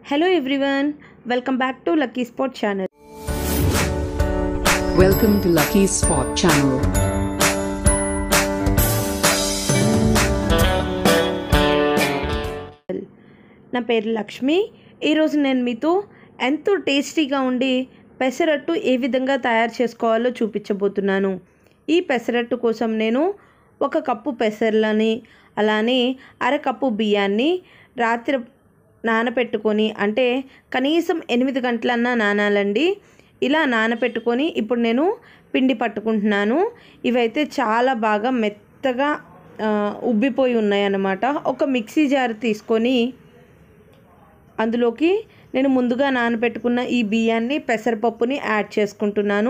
Hello everyone, welcome back to Lucky Spot channel. Welcome to Lucky Spot Channel. నా పేరు లక్ష్మి ఈరోజు నేను మీతో ఎంతో టేస్టీగా ఉండి పెసరట్టు ఏ విధంగా తయారు చేసుకోవాలో చూపించబోతున్నాను ఈ పెసరట్టు కోసం నేను ఒక కప్పు పెసర్లని అలానే అరకప్పు బియ్యాన్ని రాత్రి నానపెట్టుకొని అంటే కనీసం ఎనిమిది గంటలన్నా నానాలండి ఇలా నానపెట్టుకొని ఇప్పుడు నేను పిండి పట్టుకుంటున్నాను ఇవైతే చాలా బాగా మెత్తగా ఆ, ఉబ్బిపోయి ఉన్నాయన్నమాట ఒక మిక్సీ జార్ తీసుకొని అందులోకి నేను ముందుగా నానబెట్టుకున్న ఈ బియ్యాన్ని పెసరపప్పుని యాడ్ చేసుకుంటున్నాను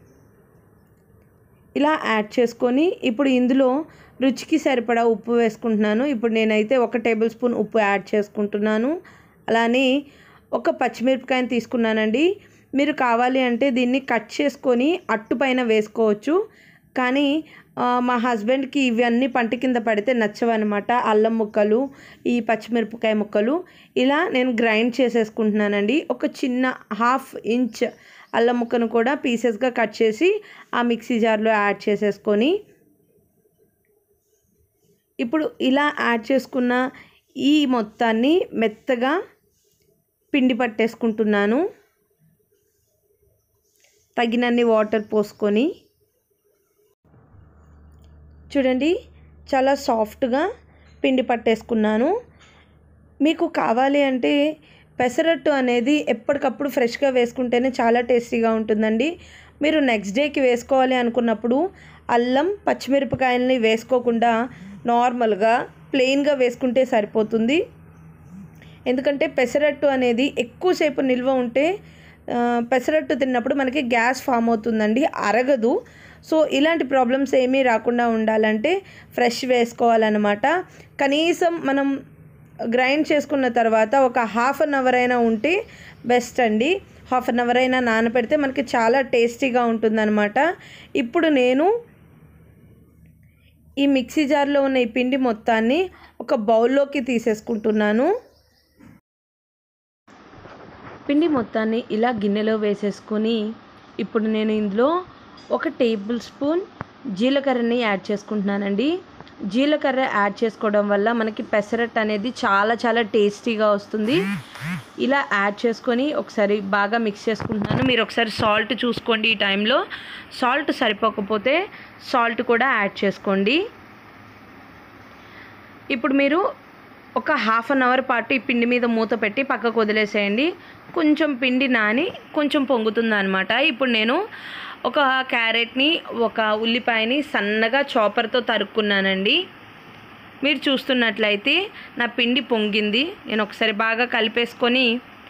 ఇలా యాడ్ చేసుకొని ఇప్పుడు ఇందులో రుచికి సరిపడా ఉప్పు వేసుకుంటున్నాను ఇప్పుడు నేనైతే ఒక టేబుల్ స్పూన్ ఉప్పు యాడ్ చేసుకుంటున్నాను అలానే ఒక పచ్చిమిరపకాయని తీసుకున్నానండి మీరు కావాలి అంటే దీన్ని కట్ చేసుకొని అట్టు పైన వేసుకోవచ్చు కానీ ఆ, మా హస్బెండ్కి ఇవన్నీ పంట కింద పడితే నచ్చవన్నమాట అల్లం ముక్కలు ఈ పచ్చిమిరపకాయ ముక్కలు ఇలా నేను గ్రైండ్ చేసేసుకుంటున్నానండి ఒక చిన్న హాఫ్ ఇంచ్ అల్లం ముక్కను కూడా పీసెస్గా కట్ చేసి ఆ మిక్సీ జార్లో యాడ్ చేసేసుకొని ఇప్పుడు ఇలా యాడ్ చేసుకున్న ఈ మొత్తాన్ని మెత్తగా పిండి పట్టేసుకుంటున్నాను తగినన్ని వాటర్ పోసుకొని చూడండి చాలా సాఫ్ట్గా పిండి పట్టేసుకున్నాను మీకు కావాలి అంటే పెసరట్టు అనేది ఎప్పటికప్పుడు ఫ్రెష్గా వేసుకుంటేనే చాలా టేస్టీగా ఉంటుందండి మీరు నెక్స్ట్ డేకి వేసుకోవాలి అనుకున్నప్పుడు అల్లం పచ్చిమిరపకాయలని వేసుకోకుండా నార్మల్గా ప్లెయిన్గా వేసుకుంటే సరిపోతుంది ఎందుకంటే పెసరట్టు అనేది ఎక్కువసేపు నిల్వ ఉంటే ఆ, పెసరట్టు తిన్నప్పుడు మనకి గ్యాస్ ఫామ్ అవుతుందండి అరగదు సో ఇలాంటి ప్రాబ్లమ్స్ ఏమీ రాకుండా ఉండాలంటే ఫ్రెష్ వేసుకోవాలన్నమాట కనీసం మనం గ్రైండ్ చేసుకున్న తర్వాత ఒక హాఫ్ అన్ అవర్ అయినా ఉంటే బెస్ట్ అండి హాఫ్ అన్ అవర్ అయినా నానబెడితే మనకి చాలా టేస్టీగా ఉంటుందన్నమాట ఇప్పుడు నేను ఈ మిక్సీ జార్లో ఉన్న ఈ పిండి మొత్తాన్ని ఒక బౌల్లోకి తీసేసుకుంటున్నాను పిండి మొత్తాన్ని ఇలా గిన్నెలో వేసేసుకొని ఇప్పుడు నేను ఇందులో ఒక టేబుల్ స్పూన్ జీలకర్రని యాడ్ చేసుకుంటున్నానండి జీలకర్ర యాడ్ చేసుకోవడం వల్ల మనకి పెసరట్ అనేది చాలా చాలా టేస్టీగా వస్తుంది ఇలా యాడ్ చేసుకొని ఒకసారి బాగా మిక్స్ చేసుకుంటున్నాను మీరు ఒకసారి సాల్ట్ చూసుకోండి ఈ టైంలో సాల్ట్ సరిపోకపోతే సాల్ట్ కూడా యాడ్ చేసుకోండి ఇప్పుడు మీరు ఒక హాఫ్ అన్ అవర్ పాటు ఈ పిండి మీద మూత పెట్టి పక్కకు వదిలేసేయండి కొంచెం పిండి నాని కొంచెం పొంగుతుంది అనమాట ఇప్పుడు నేను ఒక క్యారెట్ని ఒక ఉల్లిపాయని సన్నగా చాపర్తో తరుక్కున్నానండి మీరు చూస్తున్నట్లయితే నా పిండి పొంగింది నేను ఒకసారి బాగా కలిపేసుకొని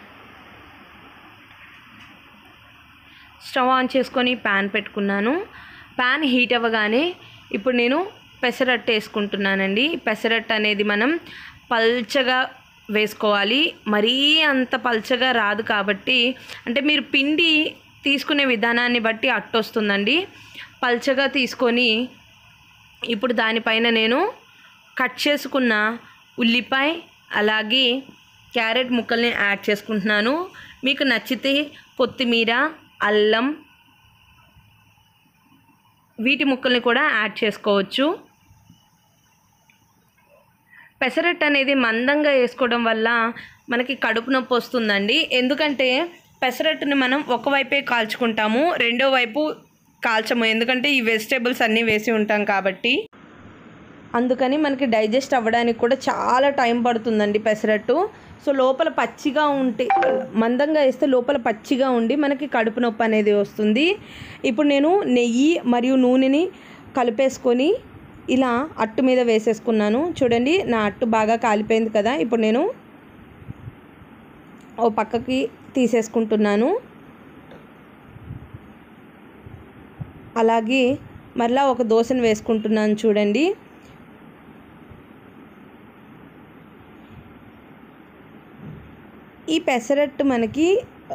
స్టవ్ ఆన్ చేసుకొని ప్యాన్ పెట్టుకున్నాను ప్యాన్ హీట్ అవ్వగానే ఇప్పుడు నేను పెసరట్టు వేసుకుంటున్నానండి పెసరట్టు అనేది మనం పల్చగా వేసుకోవాలి మరీ అంత పల్చగా రాదు కాబట్టి అంటే మీరు పిండి తీసుకునే విధానాన్ని బట్టి అట్టు వస్తుందండి పల్చగా తీసుకొని ఇప్పుడు దానిపైన నేను కట్ చేసుకున్న ఉల్లిపాయ అలాగే క్యారెట్ ముక్కల్ని యాడ్ చేసుకుంటున్నాను మీకు నచ్చితే కొత్తిమీర అల్లం వీటి ముక్కల్ని కూడా యాడ్ చేసుకోవచ్చు పెసరట్టు అనేది మందంగా వేసుకోవడం వల్ల మనకి కడుపు నొప్పి వస్తుందండి ఎందుకంటే పెసరట్టుని మనం ఒకవైపే కాల్చుకుంటాము రెండో వైపు కాల్చము ఎందుకంటే ఈ వెజిటేబుల్స్ అన్నీ వేసి ఉంటాం కాబట్టి అందుకని మనకి డైజెస్ట్ అవ్వడానికి కూడా చాలా టైం పడుతుందండి పెసరట్టు సో లోపల పచ్చిగా ఉంటే మందంగా వేస్తే లోపల పచ్చిగా ఉండి మనకి కడుపు నొప్పి అనేది వస్తుంది ఇప్పుడు నేను నెయ్యి మరియు నూనెని కలిపేసుకొని ఇలా అట్టు మీద వేసేసుకున్నాను చూడండి నా అట్టు బాగా కాలిపోయింది కదా ఇప్పుడు నేను ఓ పక్కకి తీసేసుకుంటున్నాను అలాగే మరలా ఒక దోశను వేసుకుంటున్నాను చూడండి ఈ పెసరట్టు మనకి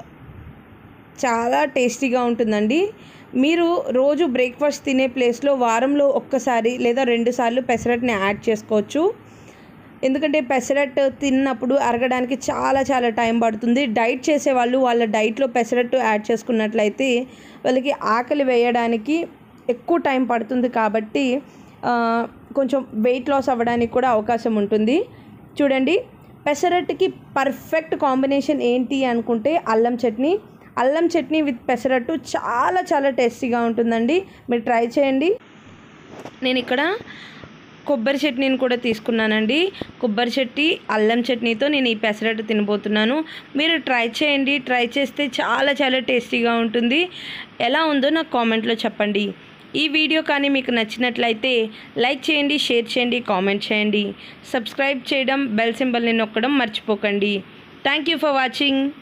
చాలా టేస్టీగా ఉంటుందండి మీరు రోజు బ్రేక్ఫాస్ట్ తినే ప్లేస్లో వారంలో ఒక్కసారి లేదా రెండు సార్లు పెసరట్ని యాడ్ చేసుకోవచ్చు ఎందుకంటే పెసరట్టు తిన్నప్పుడు అరగడానికి చాలా చాలా టైం పడుతుంది డైట్ చేసేవాళ్ళు వాళ్ళ డైట్లో పెసరట్టు యాడ్ చేసుకున్నట్లయితే వాళ్ళకి ఆకలి వేయడానికి ఎక్కువ టైం పడుతుంది కాబట్టి ఆ, కొంచెం వెయిట్ లాస్ అవ్వడానికి కూడా అవకాశం ఉంటుంది చూడండి పెసరట్టుకి పర్ఫెక్ట్ కాంబినేషన్ ఏంటి అనుకుంటే అల్లం చట్నీ అల్లం చట్నీ విత్ పెసరట్టు చాలా చాలా టేస్టీగా ఉంటుందండి మీరు ట్రై చేయండి నేను ఇక్కడ కొబ్బరి చట్నీని కూడా తీసుకున్నానండి కొబ్బరి చట్నీ అల్లం చట్నీతో నేను ఈ పెసరట్టు తినబోతున్నాను మీరు ట్రై చేయండి ట్రై చేస్తే చాలా చాలా టేస్టీగా ఉంటుంది ఎలా ఉందో నాకు కామెంట్లో చెప్పండి ఈ వీడియో కానీ మీకు నచ్చినట్లయితే లైక్ చేయండి షేర్ చేయండి కామెంట్ చేయండి సబ్స్క్రైబ్ చేయడం బెల్ సింబల్ని నొక్కడం మర్చిపోకండి థ్యాంక్ యూ ఫర్ వాచింగ్